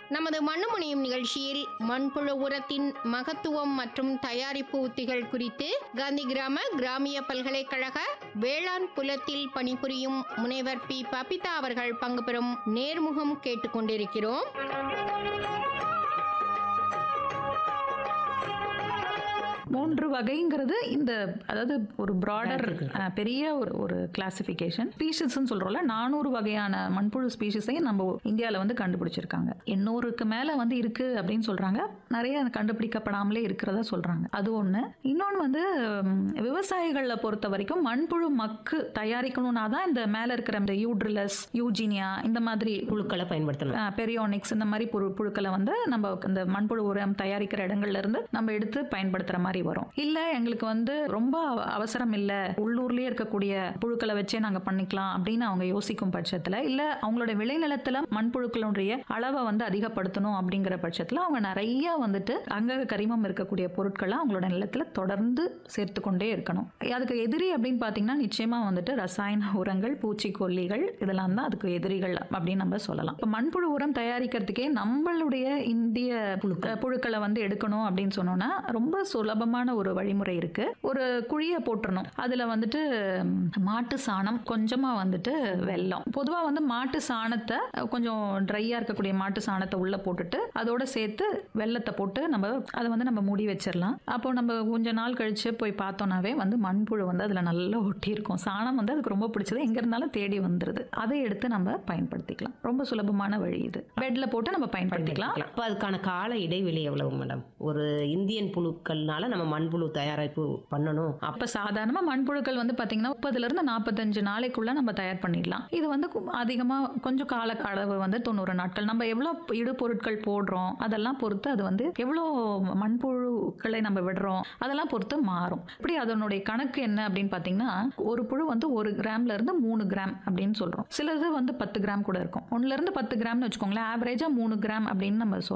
நமது மண்ணுமுனியும் நிகழ்ச்சியில் மண்புழு உரத்தின் மகத்துவம் மற்றும் தயாரிப்பு உத்திகள் குறித்து காந்தி கிராம கிராமிய பல்கலைக்கழக வேளாண் புலத்தில் பணிபுரியும் முனைவர் பி பபிதா அவர்கள் பங்கு பெறும் நேர்முகம் கேட்டுக்கொண்டிருக்கிறோம் மூன்று வகைங்கிறது இந்த அதாவது ஒரு ப்ராடர் பெரிய ஒரு ஒரு கிளாசிஃபிகேஷன் ஸ்பீஷிஸ்ன்னு சொல்றோம்ல நானூறு வகையான மண்புழு ஸ்பீஷிஸையும் நம்ம இந்தியாவில் வந்து கண்டுபிடிச்சிருக்காங்க எண்ணூறுக்கு மேலே வந்து இருக்கு அப்படின்னு சொல்றாங்க நிறைய கண்டுபிடிக்கப்படாமலே இருக்கிறதா சொல்றாங்க அது ஒன்று இன்னொன்று வந்து ம், விவசாயிகளை பொறுத்த வரைக்கும் மண்புழு மக்கு தயாரிக்கணும்னா தான் இந்த மேலே இருக்கிற இந்த யூட்ரிலஸ் யூஜீனியா இந்த மாதிரி புழுக்களை பயன்படுத்தணும் பெரியோனிக்ஸ் இந்த மாதிரி புழு புழுக்களை வந்து நம்ம இந்த மண்புழு உரம் தயாரிக்கிற இடங்கள்ல இருந்து நம்ம எடுத்து பயன்படுத்துற மாதிரி வரும் இல்ல எங்களுக்கு வந்து ரொம்ப அவ- அவசரம் இல்ல உள்ளூர்லயே இருக்கக்கூடிய புழுக்களை வச்சே நாங்க பண்ணிக்கலாம் அப்படின்னு அவங்க யோசிக்கும் பட்சத்துல இல்ல அவங்களோட விளைநிலத்துல மண்புழுக்களுடைய அளவை வந்து அதிகப்படுத்தணும் அப்படிங்கிற பட்சத்துல அவங்க நிறைய வந்துட்டு அங்க கரிமம் இருக்கக்கூடிய பொருட்களை அவங்களோட நிலத்துல தொடர்ந்து சேர்த்து கொண்டே இருக்கணும் அதுக்கு எதிரி அப்படின்னு பாத்தீங்கன்னா நிச்சயமா வந்துட்டு ரசாயன உரங்கள் பூச்சிக்கொல்லிகள் இதெல்லாம் தான் அதுக்கு எதிரிகள் அப்படின்னு நம்ம சொல்லலாம் இப்போ மண்புழு உரம் தயாரிக்கிறதுக்கே நம்மளுடைய இந்திய புழுக்கள் புழுக்களை வந்து எடுக்கணும் அப்படின்னு சொன்னோம்னா ரொம்ப சுலபமான ஒரு வழிமுறை இருக்கு ஒரு குழியை போட்டுறணும் அதுல வந்துட்டு ம், மாட்டு சாணம் கொஞ்சமா வந்துட்டு வெல்லம் பொதுவா வந்து மாட்டு சாணத்தை அஹ், கொஞ்சம் ட்ரையா இருக்கக்கூடிய மாட்டு சாணத்தை உள்ள போட்டுட்டு அதோட சேர்த்து வெல்லத்தை போட்டு நம்ம அதை வந்து நம்ம மூடி வச்சிடலாம் அப்போ நம்ம கொஞ்ச நாள் கழிச்சு போய் பார்த்தோம்னாவே வந்து மண்புழு வந்து அதுல நல்லா ஒட்டி இருக்கும் சாணம் வந்து அதுக்கு ரொம்ப பிடிச்சது எங்க இருந்தாலும் தேடி வந்துருது அதை எடுத்து நம்ம பயன்படுத்திக்கலாம் ரொம்ப சுலபமான வழி இது பெட்ல போட்டு நம்ம பயன்படுத்திக்கலாம் அப்ப அதுக்கான கால இடைவெளி எவ்வளவு மேடம் ஒரு இந்தியன் புழுக்கள்னால நம்ம மண்புழு தயாரிப்பு பண்ணணும் அப்ப அப்ப சாதாரணமா மண்புழுக்கள் வந்து பாத்தீங்கன்னா முப்பதுல இருந்து நாற்பத்தஞ்சு நாளைக்குள்ள நம்ம தயார் பண்ணிடலாம் இது வந்து கு- அதிகமா கொஞ்சம் கால அளவு வந்து தொண்ணூறு நாட்கள் நம்ம எவ்வளவு இடு பொருட்கள் போடுறோம் அதெல்லாம் பொறுத்து அது வந்து எவ்வளோ மண்புழுக்களை நம்ம விடுறோம் அதெல்லாம் பொறுத்து மாறும் இப்படி அதனுடைய கணக்கு என்ன அப்படின்னு பாத்தீங்கன்னா ஒரு புழு வந்து ஒரு கிராம்ல இருந்து மூணு கிராம் அப்படின்னு சொல்றோம் சிலது வந்து பத்து கிராம் கூட இருக்கும் ஒண்ணுல இருந்து பத்து கிராம்னு வச்சுக்கோங்களேன் ஆவரேஜா மூணு கிராம் அப்படின்னு நம்ம சொல்றோம்